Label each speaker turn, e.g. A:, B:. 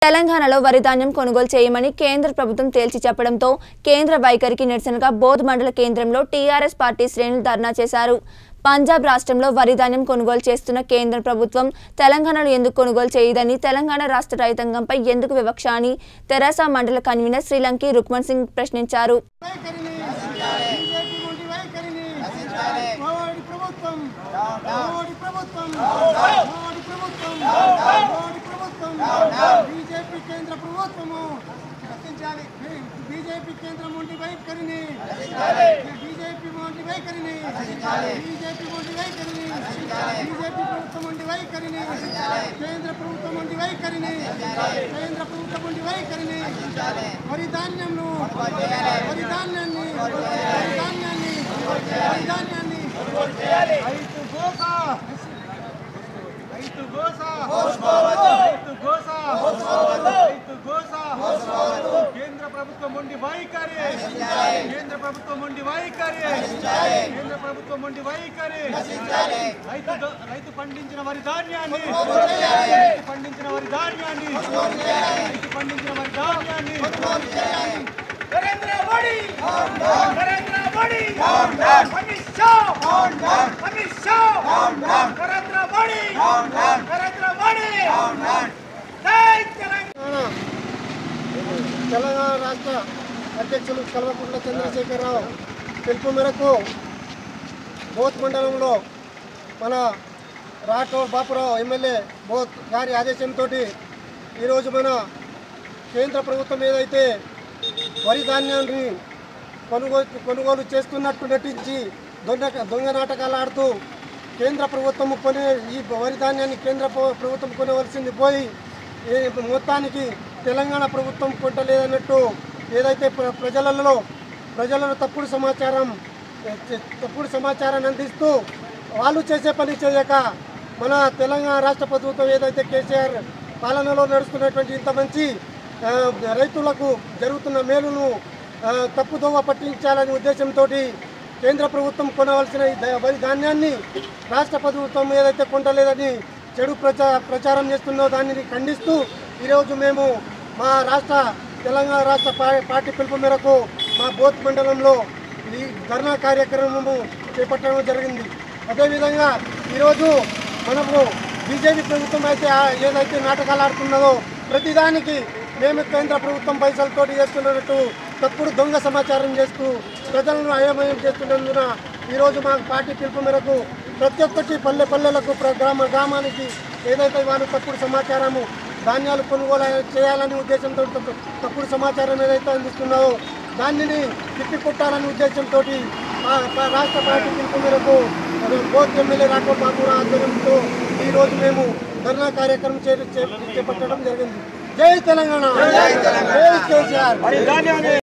A: తెలంగాణలో వరి ధాన్యం కొనుగోలు చేయమని కేంద్ర ప్రభుత్వం తేల్చి చెప్పడంతో కేంద్ర వైఖరికి నిరసనగా బోధ్ మండల కేంద్రంలో టీఆర్ఎస్ పార్టీ శ్రేణులు ధర్నా చేశారు పంజాబ్ రాష్ట్రంలో వరి ధాన్యం కొనుగోలు చేస్తున్న కేంద్ర ప్రభుత్వం తెలంగాణలో ఎందుకు కొనుగోలు చేయదని తెలంగాణ రాష్ట్ర రైతాంగంపై ఎందుకు వివక్ష అని తెరాస మండల కన్వీనర్ శ్రీలంకి రుక్మణ్ సింగ్ ప్రశ్నించారు
B: వైఖరిని బీజేపీ మొండి వైఖరిని మోడీ ప్రభుత్వం మోడీ ప్రభుత్వం మోడీ ప్రభుత్వం మోడీ ప్రభుత్వం బీజేపీ కేంద్ర ప్రభుత్వము రక్షించాలి బీజేపీ కేంద్ర మొండి వైఖరిని బీజేపీ మొండి వైఖరిని బీజేపీ మొండి వైఖరిని బీజేపీ ప్రభుత్వం మొండి వైఖరిని కేంద్ర ప్రభుత్వం మొండి వైఖరిని కేంద్ర ప్రభుత్వం మొండి వైఖరిని వరి ధాన్యంను వరి ధాన్యాన్ని వరి ధాన్యాన్ని వరి ధాన్యాన్ని రైతు గోస రైతు గోస రైతు గోస రైతు గోస కేంద్ర ప్రభుత్వం ఉండి వైఖరి కేంద్ర ప్రభుత్వం ఉండి వైఖరి కేంద్ర ప్రభుత్వం ఉండి వైఖరి రైతు ద- రైతు పండించిన వరి ధాన్యాన్ని రైతు పండించిన వరి ధాన్యాన్ని రైతు పండించిన వరి ధాన్యాన్ని
C: నరేంద్ర మోడీ నరేంద్ర మోడీ అమిత్ షా అమిత్ షా నరేంద్ర మోడీ నరేంద్ర మోడీ జై తెలంగాణ
B: తెలంగాణ రాష్ట్ర అధ్యక్షులు కల్వకుంట్ల చంద్రశేఖరరావు పిలుపు మేరకు బోత్ మండలంలో మన రాఠోడ్ బాపురావు ఎమ్మెల్యే బోత్ గారి ఆదేశంతో ఈరోజు మన కేంద్ర ప్రభుత్వం ఏదైతే వరి ధాన్యాన్ని కొనుగోలు కొనుగోలు చేస్తున్నట్టు నటించి దొంగ దొంగ నాటకాలు ఆడుతూ కేంద్ర ప్రభుత్వం కొనే ఈ వరి ధాన్యాన్ని కేంద్ర ప్ర- ప్రభుత్వం కొనవలసింది పోయి ఈ మొత్తానికి తెలంగాణ ప్రభుత్వం కొంటలేదన్నట్టు ఏదైతే ప్ర- ప్రజలలో ప్రజలలో తప్పుడు సమాచారం ఏ, చె- తప్పుడు సమాచారాన్ని అందిస్తూ వాళ్ళు చేసే పని చేయక మన తెలంగాణ రాష్ట్ర ప్రభుత్వం ఏదైతే కేసీఆర్ పాలనలో నడుస్తున్నటువంటి ఇంత మంచి ఆ, రైతులకు జరుగుతున్న మేలును ఆ, తప్పుదోవ పట్టించాలనే ఉద్దేశంతో కేంద్ర ప్రభుత్వం కొనవలసిన ఈ ద- వరి ధాన్యాన్ని రాష్ట్ర ప్రభుత్వం ఏదైతే కొంటలేదని చెడు ప్రచా ప్రచారం చేస్తుందో దానిని ఖండిస్తూ ఈరోజు మేము మా రాష్ట్ర తెలంగాణ రాష్ట్ర పా- పార్టీ పిలుపు మేరకు మా బోత్ మండలంలో ఈ ధర్నా కార్యక్రమము చేపట్టడం జరిగింది అదేవిధంగా ఈరోజు మనము బీజేపీ ప్రభుత్వం అయితే ఆ- ఏదైతే నాటకాలు ఆడుతున్నదో ప్రతిదానికి మేము కేంద్ర ప్రభుత్వం పైసలతో చేస్తున్నట్టు తప్పుడు దొంగ సమాచారం చేస్తూ ప్రజలను అయోమయం చేస్తున్నందున ఈరోజు మా పార్టీ పిలుపు మేరకు ప్రతి ఒక్కటి పల్లె పల్లెలకు ప్ర- గ్రామ గ్రామానికి ఏదైతే వాళ్ళు తప్పుడు సమాచారము ధాన్యాలు కొనుగోలు చేయాలనే ఉద్దేశంతో తప్పు- తప్పుడు సమాచారం ఏదైతే అందిస్తున్నారో దానిని తిప్పి కొట్టాలనే ఉద్దేశంతో రాష్ట్ర పార్టీ పిలుపు మేరకు బోత్ ఎమ్మెల్యే రాఘవ బాబు ఆధ్వర్యంతో ఈరోజు మేము ధర్నా కార్యక్రమం చే- చే- చేపట్టడం జరిగింది జై తెలంగాణ జై కేసీఆర్